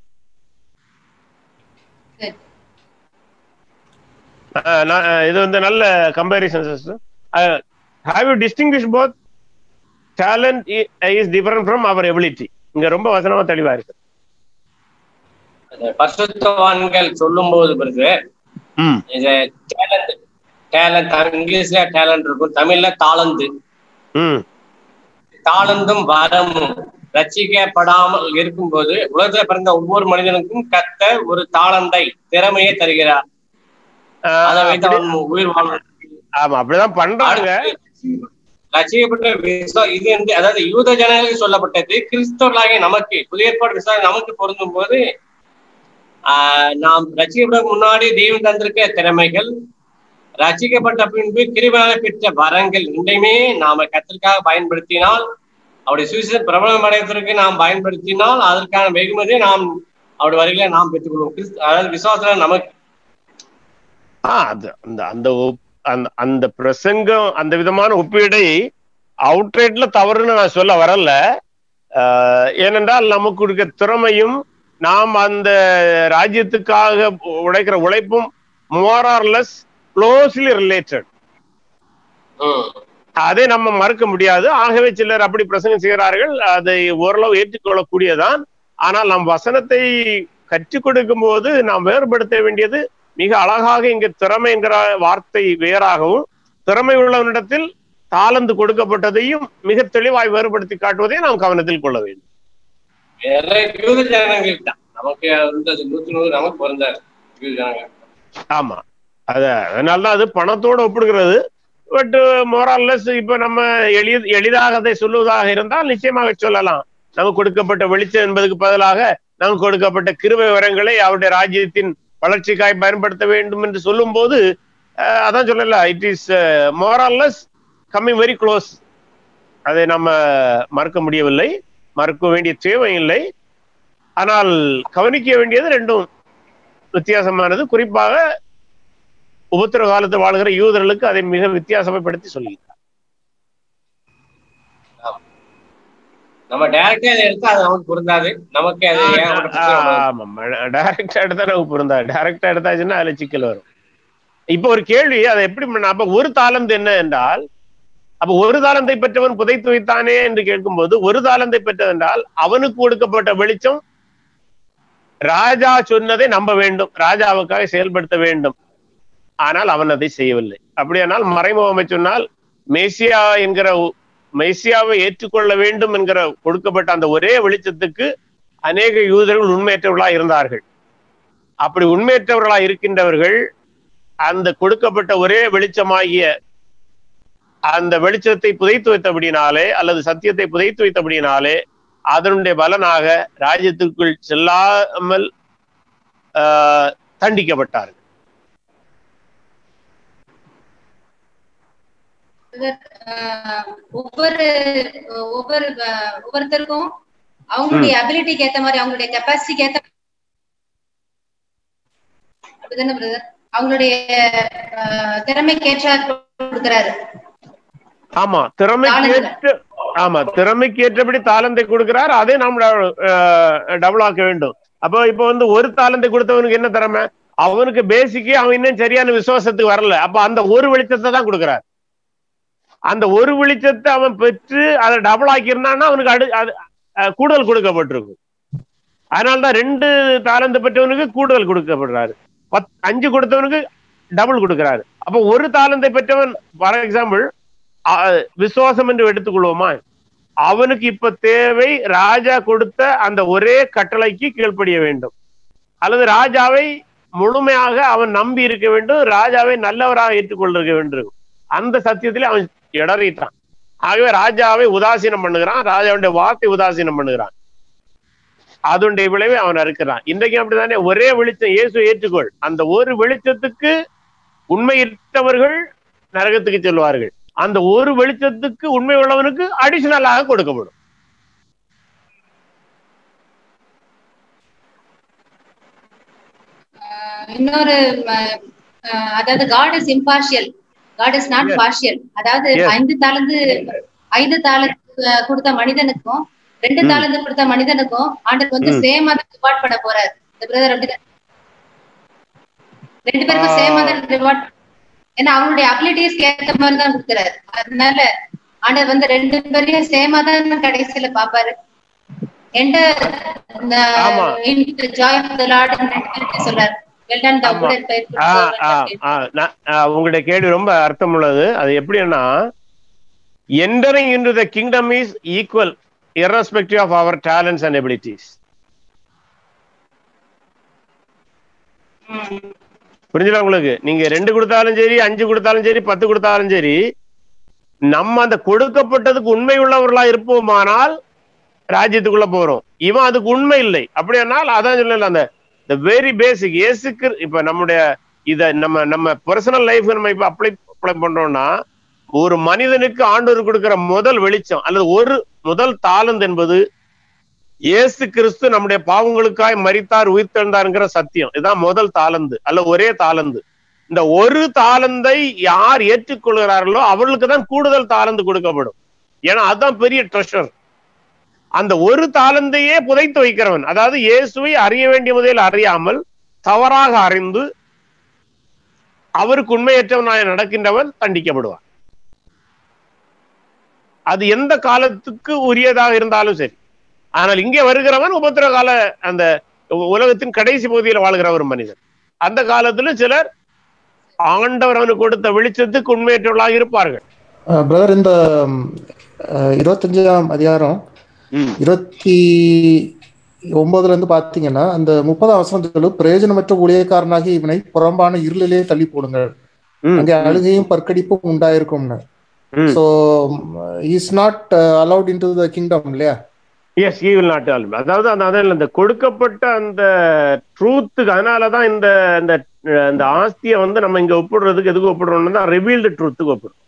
சரி. அஹ் நான், அஹ் இது வந்து நல்ல comparison sister have you distinguish both talent is different from our ability இங்க ரொம்ப வசனமா தெளிவா இருக்கு அந்த பரிசுத்தவான்கள் சொல்லும்போது பிறகு ம் இது டேலண்ட் டேலண்ட் இங்கிலீஷ்ல டேலண்ட் இருக்கும் தமிழ்ல தாளந்து ம் தாளந்தும் வரமும் ரட்சிக்கப்படாமல் இருக்கும்போது உலகத்தில் பிறந்த ஒவ்வொரு மனிதனுக்கும் கத்த ஒரு தாளந்தை திறமையை தருகிறார் அதை ஆஹ் வைத்து அப்படி- அவன் உயிர் வாழ்வதற்கு ஆமா அப்படிதான் பண்றாங்க ரசிக்கப்பட்ட விசுவா இது வந்து அதாவது யூத ஜனங்களுக்கு சொல்லப்பட்டது கிறிஸ்தவர்களாகிய நமக்கு புதிய ஏற்பாடு விசுவாசம் நமக்கு பொருந்தும் போது ஆஹ் நாம் ரசிக்கப்பட முன்னாடி தெய்வம் தந்திருக்க திறமைகள் ரசிக்கப்பட்ட பின்பு கிருபையாக பெற்ற வரங்கள் ரெண்டையுமே நாம கத்திற்காக பயன்படுத்தினால் அவருடைய சுவிசேஷம் பிரபலம் அடைவதற்கு நாம் பயன்படுத்தினால் அதற்கான வெகுமதியை நாம் அவருடைய வரிகளை நாம் பெற்றுக்கொள்வோம் கிறிஸ்து அதாவது விசுவாசம் நமக்கு ஆஹ் அது அந்த அந்த ஒப்- அந்த அந்த பிரசங்கம் அந்த விதமான ஒப்பீடை அவுட்ரேட்ல தவறுன்னு நான் சொல்ல வரல ஆஹ் ஏனென்றால் நமக்கு இருக்க திறமையும் நாம் அந்த ராஜ்யத்துக்காக உழைக்கிற உழைப்பும் more or less closely related ம். அதை நம்ம மறுக்க முடியாது ஆகவே சிலர் அப்படி பிரசங்கம் செய்கிறார்கள் அதை ஓரளவு ஏற்றுக்கொள்ளக்கூடியதான் ஆனால் நாம் வசனத்தை கற்றுக் கொடுக்கும் போது நாம் வேறுபடுத்த வேண்டியது மிக அழகாக இங்கு திறமை என்கிற வார்த்தை வேறாகவும் திறமை உள்ளவனிடத்தில் தாளந்து கொடுக்கப்பட்டதையும் மிக தெளிவாய் வேறுபடுத்தி காட்டுவதை நாம் கவனத்தில் கொள்ள வேண்டும் வேற யூத ஜனங்களுக்கு தான் நமக்கு வந்து அது நூத்தி நூறு நமக்கு பொருந்தாது யூத ஜனங்களுக்கு ஆமா அத அதனாலதான் அது பணத்தோட ஒப்பிடுகிறது பட் மோரல்லஸ் இப்ப நம்ம எளிய எளிதாக அதை சொல்லுவதாக இருந்தால் நிச்சயமாக சொல்லலாம் நமக்கு கொடுக்கப்பட்ட வெளிச்சம் என்பதற்கு பதிலாக நமக்கு கொடுக்கப்பட்ட கிருபை வரங்களை அவருடைய ராஜ்யத்தின் வளர்ச்சிக்காய் பயன்படுத்த வேண்டும் என்று சொல்லும் போது அஹ், அதான் சொல்லல it is more or less coming very close அதை நம்ம மறுக்க முடியவில்லை மறுக்க வேண்டிய தேவை இல்லை ஆனால் கவனிக்க வேண்டியது ரெண்டும் வித்தியாசமானது குறிப்பாக உபத்திர காலத்தில் வாழ்கிற யூதர்களுக்கு அதை மிக வித்தியாசமைப்படுத்தி சொல்லுகிறார் நம்ம டைரக்டா அதை எடுத்தா அது நமக்கு பொருந்தாது நமக்கு அது ஏகப்பட்ட பிரச்சனை வரும். ஆமா டைரக்டா எடுத்தா நமக்கு பொருந்தா டைரக்டா எடுத்தாச்சுன்னா அதுல சிக்கல் வரும் இப்ப ஒரு கேள்வி அதை எப்படி பண்ண அப்ப ஒரு தாளந்து என்ன என்றால் அப்ப ஒரு தாளந்தை பெற்றவன் புதைத்து வைத்தானே என்று கேட்கும்போது ஒரு தாளந்தை பெற்றதென்றால் அவனுக்கு கொடுக்கப்பட்ட வெளிச்சம் ராஜா சொன்னதை நம்ப வேண்டும் ராஜாவுக்காக செயல்படுத்த வேண்டும் ஆனால் அவன் அதை செய்யவில்லை அப்படியானால் மறைமுகமை சொன்னால் மேசியா என்கிற ஒ- மேசியாவை ஏற்றுக்கொள்ள வேண்டும் என்கிற கொடுக்கப்பட்ட அந்த ஒரே வெளிச்சத்துக்கு அநேக யூதர்கள் உண்மையற்றவர்களா இருந்தார்கள் அப்படி உண்மையற்றவர்களா இருக்கின்றவர்கள் அந்த கொடுக்கப்பட்ட ஒரே வெளிச்சமாகிய அந்த வெளிச்சத்தை புதைத்து வைத்தபடினாலே அல்லது சத்தியத்தை புதைத்து வைத்தபடினாலே அதனுடைய பலனாக ராஜ்யத்துக்குள் செல்லாமல் ஆஹ், தண்டிக்கப்பட்டார்கள் ஆஹ் ஒவ்வொரு ஒவ்வொரு ஆஹ் ஒவ்வொருத்தருக்கும் அவங்களுடைய அபிலிட்டிக்கு ஏத்த மாதிரி அவங்களுடைய கெப்பாசிட்டிக்கு ஏத்த அப்படிதானே பிரதர் அவங்களுடைய ஆஹ் திறமைக்கு ஏற்றார் கொடுக்கிறாரு ஆமா திறமைக்கு ஏற்ற ஆமா திறமைக்கு ஏற்றபடி தாளந்தை கொடுக்கிறார் அதை நாம் டபுள் ஆக்க வேண்டும் அப்போ இப்போ வந்து ஒரு தாளந்தை கொடுத்தவனுக்கு என்ன திறமை அவனுக்கு பேசிக்கே அவன் இன்னும் சரியான விசுவாசத்துக்கு வரல அப்ப அந்த ஒரு வெளிச்சத்தை தான் கொடுக்கிறார் அந்த ஒரு வெளிச்சத்தை அவன் பெற்று அதை டபுள் ஆக்கியிருந்தான்னா அவனுக்கு அடு அது அஹ், கூடுதல் கொடுக்கப்பட்டிருக்கும் அதனாலதான் ரெண்டு தாளந்து பெற்றவனுக்கு கூடுதல் கொடுக்கப்படுறாரு பத் அஞ்சு கொடுத்தவனுக்கு டபுள் கொடுக்கிறாரு அப்போ ஒரு தாளந்தை பெற்றவன் ஃபார் எக்ஸாம்பிள் விசுவாசம் என்று எடுத்துக்கொள்வோமா அவனுக்கு இப்ப தேவை ராஜா கொடுத்த அந்த ஒரே கட்டளைக்கு கீழ்ப்படிய வேண்டும் அல்லது ராஜாவை முழுமையாக அவன் நம்பி இருக்க வேண்டும் ராஜாவை நல்லவராக ஏற்றுக்கொண்டிருக்க வேண்டும் அந்த சத்தியத்திலே அவன் இடறிட்டான் ஆகவே ராஜாவை உதாசீனம் பண்ணுகிறான் ராஜாவுடைய வார்த்தை உதாசீனம் பண்ணுகிறான் அதனுடைய விளைவை அவன் அறுக்கிறான் இன்றைக்கு அப்படித்தானே ஒரே வெளிச்சம் இயேசு ஏற்றுக்கொள் அந்த ஒரு வெளிச்சத்துக்கு உண்மையிட்டவர்கள் நரகத்துக்கு செல்வார்கள் அந்த ஒரு வெளிச்சத்துக்கு உண்மை உள்ளவனுக்கு அடிஷனலாக கொடுக்கப்படும் ஆஹ் இன்னொரு ஆஹ் ஆஹ் அதாவது God is impartial God is not Yes. Partial அதாவது Yes. ஐந்து தாளந்து ஐந்து தாளந்து கொடுத்த மனிதனுக்கும் ரெண்டு ம். தாளந்து கொடுத்த மனிதனுக்கும் ஆண்டவர் வந்து ம். சேமா தான் ரிவார்ட் பண்ண போறாரு இந்த பிரதர் அப்படிதான் ரெண்டு பேருக்கும் ஆ. சேமா தான் ரிவார்ட் ஏன்னா அவங்களுடைய அபிலிட்டிஸ் ஏத்த மாதிரி தான் கொடுக்குறாரு அதனால ஆண்டவர் வந்து ரெண்டு பேரையும் சேமா தான் கடைசியில பாப்பாரு எந்த ஆமா. ஜாய் ஆஃப் த லார்ட் சொல்றாரு வெல் டன் த ஆமா. குட் அண்ட் ஆ, ஆ, ஆ, நான், ஆ, உங்களுடைய கேள்வி ரொம்ப அர்த்தம் உள்ளது அது எப்படின்னா entering into the kingdom is equal irrespective of our talents and abilities புரிஞ்சுதா உங்களுக்கு நீங்க ரெண்டு கொடுத்தாலும் சரி அஞ்சு கொடுத்தாலும் சரி பத்து கொடுத்தாலும் சரி நம்ம அந்த கொடுக்கப்பட்டதுக்கு உண்மை உள்ளவர்களா இருப்போமானால் ராஜ்யத்துக்குள்ள போறோம் இவன் அதுக்கு உண்மை இல்லை அப்படியானால் அதான் சொல்லல அந்த the வெரி பேசிக் ஏசுக்கு இப்ப நம்முடைய இத நம்ம நம்ம பர்சனல் லைஃப் நம்ம இப்ப அப்ளை அப்ளை பண்றோம்னா ஒரு மனிதனுக்கு ஆண்டவர் கொடுக்கிற முதல் வெளிச்சம் அல்லது ஒரு முதல் தாளந்து என்பது இயேசு கிறிஸ்து நம்முடைய பாவங்களுக்காய் மரித்தார் உயிர்த்தெழுந்தாருங்கிற சத்தியம் இதுதான் முதல் தாளந்து அல்ல ஒரே தாளந்து இந்த ஒரு தாளந்தை யார் ஏற்றுக்கொள்கிறார்களோ அவர்களுக்கு தான் கூடுதல் தாளந்து கொடுக்கப்படும் ஏன்னா அதுதான் பெரிய ட்ரெஷர் அந்த ஒரு தாளந்தையே புதைத்து வைக்கிறவன் அதாவது இயேசுவை அறிய வேண்டிய முதலில் அறியாமல் தவறாக அறிந்து அவருக்கு உண்மையற்றவனாய் நடக்கின்றவன் தண்டிக்கப்படுவான் அது எந்த காலத்துக்கு உரியதாக இருந்தாலும் சரி ஆனால் இங்கே வருகிறவன் உபத்திர கால அந்த உலகத்தின் கடைசி பகுதியில் வாழ்கிற ஒரு மனிதன் அந்த காலத்துல சிலர் ஆண்டவர் அவனுக்கு கொடுத்த வெளிச்சத்துக்கு உண்மையற்றவர்களாக இருப்பார்கள் பிரதர் இந்த ம், அஹ், இருபத்தஞ்சாம் அதிகாரம் இருபத்தி ஒன்பதுல இருந்து பாத்தீங்கன்னா அந்த முப்பதாம் வசனத்துல பிரயோஜனமற்ற ஊழியக்காரனாகி இவனை புறம்பான இருளிலே தள்ளி போடுங்கள் ம், அங்கே அழுகையும் பற்கடிப்பும் உண்டாயிருக்கும்னு ம். So is not allowed in to the kingdom இல்லையா yes he will not all அதாவது அந்த அதான் இந்த கொடுக்கப்பட்ட அந்த ட்ரூத்துக்கு அதனாலதான் இந்த இந்த இந்த ஆஸ்தியை வந்து நம்ம இங்க ஒப்பிடுறதுக்கு எதுக்கு ஒப்பிடுறோம்னா தான் ரிவீல்டு ட்ரூத்துக்கு ஒப்பிடுறோம்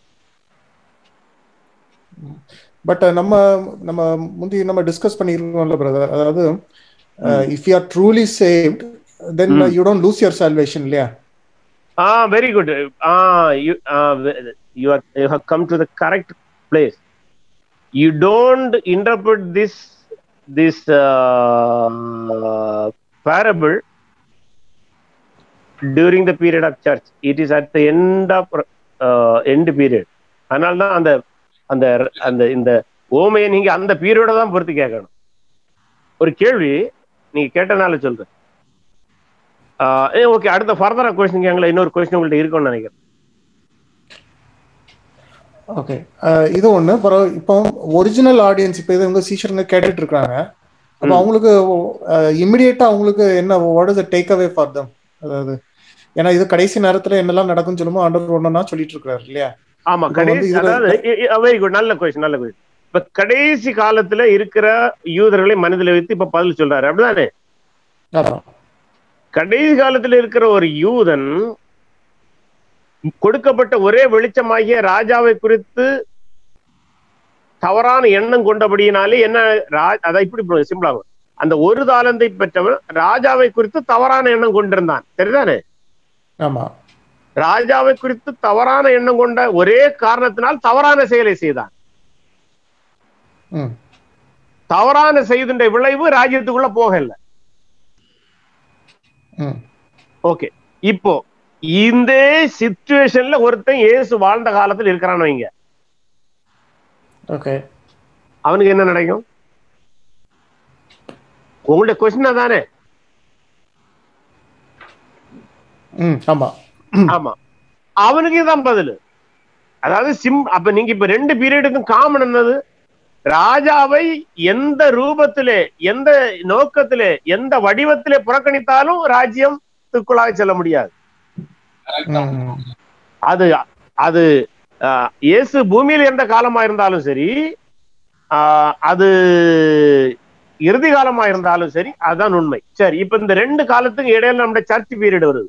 பட் நம்ம நம்ம முந்தி நம்ம டிஸ்கஸ் பண்ணியிருக்கோம்ல பிரதர் அதாவது if you are truly saved then Hmm. You don't lose your salvation இல்லையா ah very good ah you you are you have come to the correct place you don't interpret this this parable during the period of church it is at the end of uh, end period அதனால தான் அந்த அந்த அந்த இந்த ஓமையை நீங்க அந்த பீரியட தான் பொறுத்து கேட்கணும் ஒரு கேள்வி நீங்க கேட்டனால சொல்றேன் ஓகே அடுத்த ஃபர்தரா கொஸ்டின் எங்களை இன்னொரு கொஸ்டின் உங்கள்ட்ட இருக்கும்னு நினைக்கிறேன் ஓகே இது ஒண்ணு அப்புறம் இப்போ ஒரிஜினல் ஆடியன்ஸ் இப்போ இது உங்க சீஷருங்க கேட்டுட்டு இருக்காங்க அப்போ ம். அவங்களுக்கு இமிடியேட்டா அவங்களுக்கு என்ன what is take away for them அதாவது ஏன்னா இது கடைசி நேரத்துல என்னெல்லாம் நடக்கும்னு சொல்லுமோ ஆண்டவர் ஒன்னா சொல்லிட்டு இருக்காரு இல்லையா ஆமா இப்ப வந்து கடைசி இதுல- அதாவது வெரி குட் நல்ல கொஸ்டின் நல்ல கொஸ்டின் இப்ப கடைசி காலத்துல இருக்கிற யூதர்களை மனதில் வைத்து இப்ப பதில் சொல்றாரு அப்படிதானே அதான் கடைசி காலத்துல இருக்கிற ஒரு யூதன் கொடுக்கப்பட்ட ஒரே வெளிச்சமாகிய ராஜாவை குறித்து தவறான எண்ணம் கொண்டபடியினாலே என்ன ரா- அதான் இப்படி சிம்பிளாகும் அந்த ஒரு தாளந்தை பெற்றவன் ராஜாவை குறித்து தவறான எண்ணம் கொண்டிருந்தான் சரிதானே ஆமா ராஜாவை குறித்து தவறான எண்ணம் கொண்ட ஒரே காரணத்தினால் தவறான செயலை செய்தான் ம் தவறான செய்துன்ற விளைவு ராஜ்யத்துக்குள்ள போகல ம் ஓகே இப்போ இந்த சிச்சுவேஷன்ல ஒருத்தன் இயேசு வாழ்ந்த காலத்துல இருக்கிறான்னு வைங்க ஓகே அவனுக்கு என்ன நடக்கும் உங்களுடைய கொஸ்டின் தானே ம் ஆமா ஆமா அவனுக்கு தான் பதில் அதாவது சிம் அப்ப நீங்க இப்ப ரெண்டு பீரியடுக்கும் காமன் என்னது ராஜாவை எந்த ரூபத்திலே எந்த நோக்கத்திலே எந்த வடிவத்திலே புறக்கணித்தாலும் ராஜ்யத்துக்குள்ளாக செல்ல முடியாது ம் அது அது ஆஹ், இயேசு பூமியில் இருந்த காலமா இருந்தாலும் சரி ஆஹ், அது இறுதி காலமா இருந்தாலும் சரி அதுதான் உண்மை சரி இப்ப இந்த ரெண்டு காலத்துக்கு இடையில நம்முடைய சர்ச் பீரியட் வருது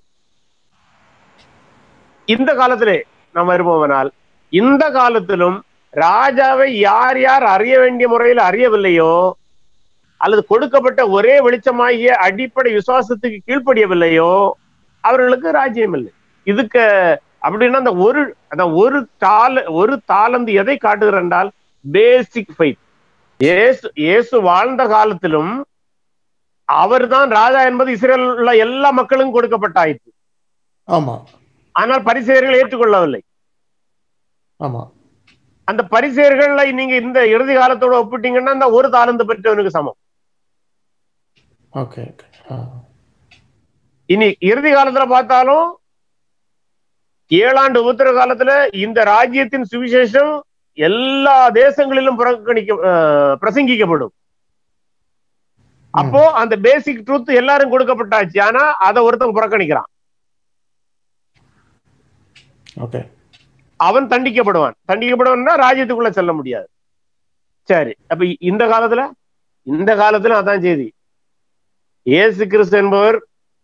இந்த காலத்திலே நம்ம இருப்போம்னால் இந்த காலத்திலும் ராஜாவை யார் யார் அறிய வேண்டிய முறையில் அறியவில்லையோ அல்லது கொடுக்கப்பட்ட ஒரே வெளிச்சமாகிய அடிப்படை விசுவாசத்துக்கு கீழ்ப்படியவில்லையோ அவர்களுக்கு ராஜ்யம் இல்லை இதுக்கு அப்படின்னா அந்த ஒரு அதான் ஒரு தால ஒரு தாளந்து எதை காட்டுகிற என்றால் பேசிக் ஃபைத் இயேசு இயேசு வாழ்ந்த காலத்திலும் அவர்தான் ராஜா என்பது இஸ்ரேல் உள்ள எல்லா மக்களுக்கும் கொடுக்கப்பட்டாயிற்று ஆமா ஆனால் பரிசெயர்கள் ஏற்றுக்கொள்ளவில்லை ஆமா அந்த பரிசெயர்களை நீங்க இந்த இறுதி காலத்தோட ஒப்பிட்டீங்கன்னா அந்த ஒரு தாளந்து பெற்றவனுக்கு சமம் ஓகே ஓகே ஆ இனி இறுதி காலத்துல பார்த்தாலும் ஏழாண்டு உத்தர காலத்துல இந்த ராஜ்யத்தின் சுவிசேஷம் எல்லா தேசங்களிலும் புறக்கணிக்க அஹ், பிரசங்கிக்கப்படும் அப்போ அந்த பேசிக் ட்ரூத் எல்லாரும் கொடுக்கப்பட்டாச்சு ஆனா அதை ஒருத்தன் புறக்கணிக்கிறான் ஓகே அவன் தண்டிக்கப்படுவான் தண்டிக்கப்படுவான்னா ராஜ்யத்துக்குள்ள செல்ல முடியாது சரி அப்ப இ- இந்த காலத்துல இந்த காலத்துல அதான் செய்தி இயேசு கிறிஸ்து என்பவர்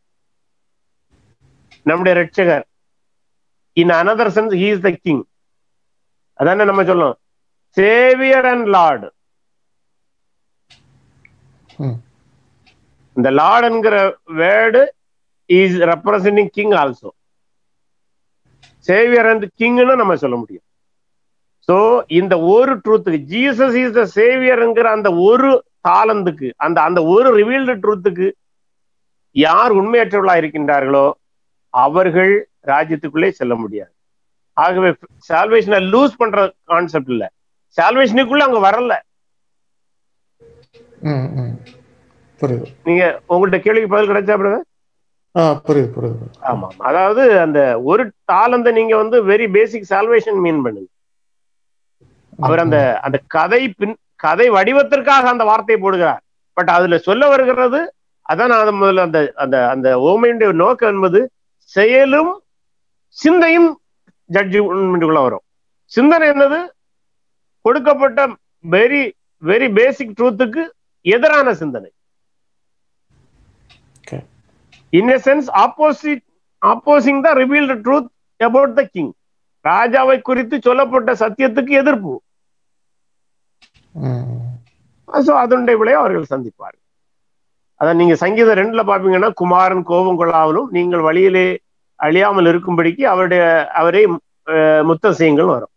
நம்முடைய ரட்சகர் in another sense he is the king அதானே நம்ம சொல்லணும் சேவியர் அண்ட் லார்டு ம். இந்த லார்ட் என்கிற word is representing king also saviour and கிங்னு நம்ம சொல்ல முடியும் சோ இந்த ஒரு ட்ரூத்துக்கு ஜீசஸ் இஸ் த சேவியர்ங்கிற அந்த ஒரு தாளந்துக்கு அந்த அந்த ஒரு ரிவீல்டு ட்ரூத்துக்கு யார் உண்மையற்றவர்களா இருக்கின்றார்களோ அவர்கள் ராஜ்யத்துக்குள்ளே செல்ல முடியாது ஆகவே சால்வேஷனை லூஸ் பண்ற கான்செப்ட் இல்ல சால்வேஷனுக்குள்ள அங்க வரல ம் ம் புரியுது நீங்க உங்கள்ட்ட கேள்விக்கு பதில் கிடைச்சா பிரதர் ஆ புரியுது புரியுது ஆமா ஆமா. அதாவது அந்த ஒரு தாளந்த நீங்க வந்து வெரி பேசிக் சால்வேஷன் மீன் பண்ணுங்க அவர் அந்த அந்த கதை பின் கதை வடிவத்திற்காக அந்த வார்த்தையை போடுகிறார் பட் அதுல சொல்ல வருகிறது அதான் நான் அது முதல்ல அந்த அந்த அந்த ஓமையுடைய நோக்கம் என்பது செயலும் சிந்தையும் ஜட்ஜ்மெண்ட்டுக்குள்ள வரும் சிந்தனை என்னது கொடுக்கப்பட்ட வெரி வெரி பேசிக் ட்ரூத்துக்கு எதிரான சிந்தனை Okay. In a sense opposite opposing the revealed truth about the king ராஜாவை குறித்து சொல்லப்பட்ட சத்தியத்துக்கு எதிர்ப்பு ம் சோ அதனுடைய விளைவை அவர்கள் சந்திப்பார்கள் அதான் நீங்க சங்கீதம் ரெண்டுல பாப்பீங்கன்னா குமாரன் கோபம் கொள்ளாமலும் நீங்கள் வழியிலே அழியாமல் இருக்கும்படிக்கு அவருடைய அவரை அஹ், முத்தம் செய்யுங்கள் வரும்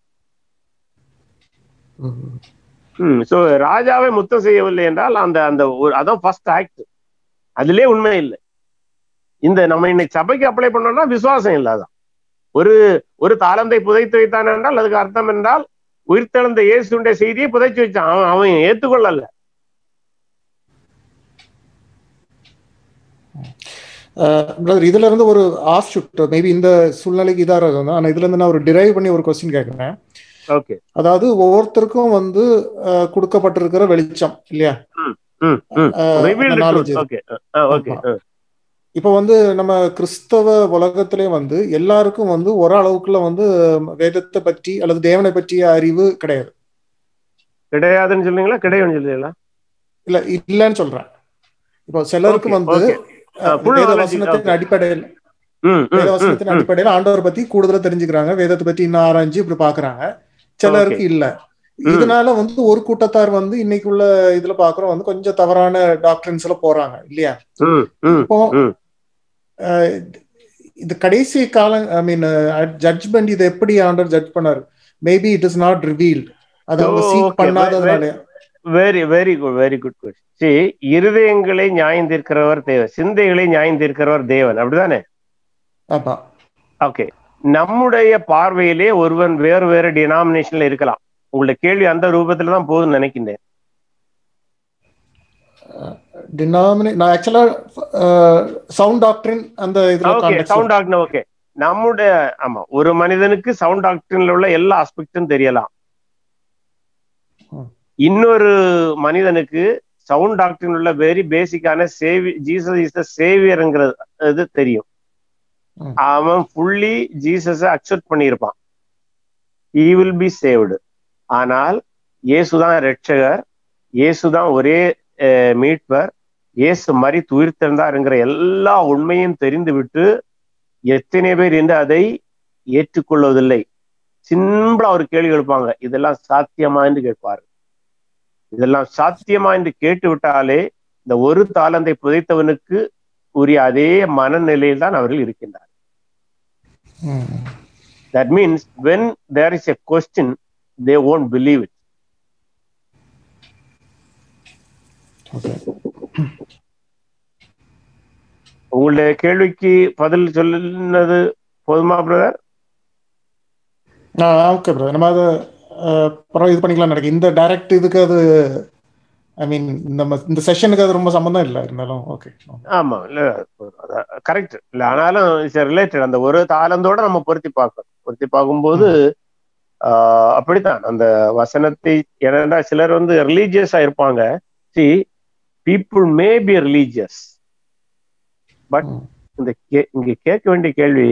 ம் ம் ஸோ ராஜாவை முத்தம் செய்யவில்லை என்றால் அந்த அந்த ஒரு அதான் ஃபர்ஸ்ட் ஆக்ட் அதிலே உண்மை இல்லை இந்த நம்ம இன்னைக்கு சபைக்கு அப்ளை பண்ணோம்னா விசுவாசம் இல்லாதான் ஒரு ஒரு தாளந்தை புதைத்து வைத்தான் என்றால் அதுக்கு அர்த்தம் என்றால் உயிர்த்தெழுந்த இயேசுடைய செய்தியை புதைச்சு வச்சான் அவன் அவன் ஏத்துக்கொள்ளல பிரதர் இதுல இருந்து ஒரு ஆஃப் ஷுட் மேபி இந்த சூழ்நிலைக்கு இதா இருக்கும் ஆனா இதுல இருந்து நான் ஒரு டிரைவ் பண்ணி ஒரு கொஸ்டின் கேட்கிறேன் ஓகே அதாவது ஒவ்வொருத்தருக்கும் வந்து அஹ், கொடுக்கப்பட்டிருக்கிற வெளிச்சம் இல்லையா ம் ம் அஹ், ரிவீல்டு knowledge இது. ஓகே ஓகே இப்ப வந்து நம்ம கிறிஸ்தவ உலகத்திலே வந்து எல்லாருக்கும் வந்து ஒரு அளவுக்குள்ள வந்து வேதத்தை பற்றி அல்லது தேவனை பற்றிய அறிவு கிடையாது கிடையாதுன்னு சொல்றீங்களா கிடையாதுன்னு சொல்றீங்களா இல்ல இல்லைன்னு சொல்றேன் இப்போ சிலருக்கு Okay, வந்து okay. அஹ், full வேத knowledge, வசனத்தின் okay. அடிப்படையில் ம் ம், வேத ம், வசனத்தின் ம். அடிப்படையில் ஆண்டவரை பத்தி கூடுதலா தெரிஞ்சுக்கிறாங்க வேதத்தை பத்தி இன்னும் ஆராய்ஞ்சு இப்படி பாக்குறாங்க சிலருக்கு இல்ல ம். இதனால வந்து ஒரு கூட்டத்தார் வந்து இன்னைக்குள்ள இதுல பாக்குறோம் வந்து கொஞ்சம் தவறான டாக்டர்ஸ்ல போறாங்க இல்லையா ம் ம் இப்போ ம். அஹ், இது கடைசி காலம் ஐ மீன் ஜட்ஜ்மெண்ட் இது எப்படி ஆண்டர் ஜட்ஜ் பண்ணாரு maybe it is not revealed அது அவங்க Oh, சீக் okay. பண்ணாததுனால very very good very good question see இருதயங்களை நியாயம் தீர்க்கிறவர் தேவன் சிந்தைகளை நியாயம் தீர்க்கிறவர் தேவன் அப்படிதானே ஆமா ஓகே நம்முடைய பார்வையிலே ஒருவன் வேறு வேறு டினாமினேஷன்ல இருக்கலாம் உங்களுடைய கேள்வி அந்த ரூபத்துல தான் போகுதுன்னு நினைக்கின்றேன் டினாமினே நான் ஆக்சுவலா சவுண்ட் டாக்டரின் அந்த இதுல okay context sound doctor okay நம்முடைய ஆமா ஒரு மனிதனுக்கு சவுண்ட் டாக்டரின்ல உள்ள எல்லா ஆஸ்பெக்டும் தெரியலாம் ம். இன்னொரு மனிதனுக்கு சவுண்ட் டாக்டரின் உள்ள வெரி பேசிக்கான சேவி ஜீசஸ் இஸ் த சேவியர்ங்கிறது இது தெரியும் ம். அவன் ஃபுல்லி ஜீசஸ அக்செப்ட் பண்ணியிருப்பான் ஈ வில் பி சேவ்டு ஆனால் இயேசுதான் ரட்சகர் இயேசுதான் ஒரே அஹ், மீட்பர் இயேசு மாதிரி துயிர்த்திருந்தாருங்கிற எல்லா உண்மையும் தெரிந்து விட்டு எத்தனை பேர் என்று அதை ஏற்றுக்கொள்வதில்லை சிம்பிளா ஒரு கேள்வி எழுப்பாங்க இதெல்லாம் சாத்தியமா என்று கேட்பாரு இதெல்லாம் சாத்தியமா என்று கேட்டு விட்டாலே இந்த ஒரு தாளந்தை புதைத்தவனுக்கு உரிய அதே மனநிலையில் தான் அவர்கள் இருக்கின்றார் ம். That means when there is a question they won't believe it Okay. உங்களுடைய கேள்விக்கு பதில் சொன்னது போதுமா பிரதர் ஓகே பிரதர் நம்ம அதை அஹ், அப்புறம் இது பண்ணிக்கலாம் நினைக்கிறேன் இந்த டைரக்ட் இதுக்கு அது ஐ மீன் நம்ம இந்த செஷனுக்கு அது ரொம்ப சம்மந்தம் இல்லை இருந்தாலும் ஓகே ஆமா இல்ல கரெக்ட் இல்ல ஆனாலும் இட்ஸ் ரிலேட்டட் அந்த ஒரு தாளந்தோட நம்ம பொருத்தி பார்க்கணும் பொருத்தி பார்க்கும்போது ஆஹ் அப்படித்தான் அந்த வசனத்தை ஏன்னா சிலர் வந்து ரிலீஜியஸா இருப்பாங்க see people may be religious but ம். இந்த கே- இங்க கேட்க வேண்டிய கேள்வி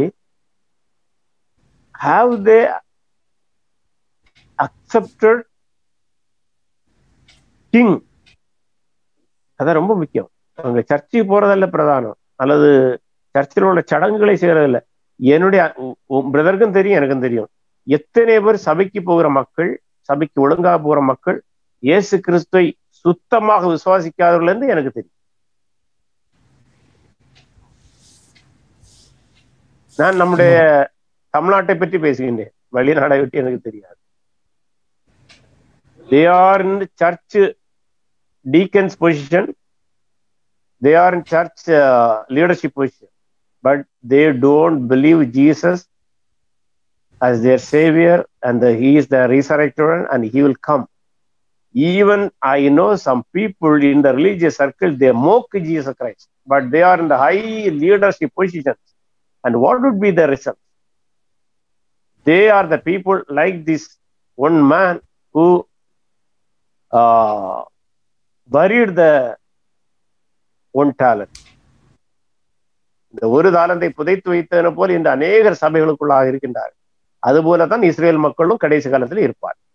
ஹாவ் தே அக்செப்டட் கிங் அதான் ரொம்ப முக்கியம் அவங்க சர்ச்சுக்கு போறதல்ல பிரதானம் அல்லது சர்ச்சில் உள்ள சடங்குகளை செய்யறதில்ல என்னுடைய பிரதருக்கும் தெரியும் எனக்கும் தெரியும் எத்தனை பேர் சபைக்கு போகிற மக்கள் சபைக்கு ஒழுங்கா போகிற மக்கள் இயேசு கிறிஸ்துவை சுத்தமாக விசுவாசிக்காதவர்கள் என்று எனக்கு தெரியும் நான் நம்முடைய தமிழ்நாட்டை பற்றி பேசுகின்றேன் வெளிநாடை பற்றி எனக்கு தெரியாது they are in church deacons position they are in church uh, leadership position but they don't believe jesus as their savior and the, he is the resurrected one and he will come even i know some people in the religious circle they mock jesus christ but they are in the high leadership positions and what would be the result they are the people like this one man who uh, buried the one talent இந்த ஒரு தாளந்தை புதைத்து வைத்தன போல் இந்த அநேகர் சபைகளுக்குள்ளாக இருக்கின்றார் அதுபோலதான் Israel மக்களும் கடைசி காலத்தில் இருப்பார்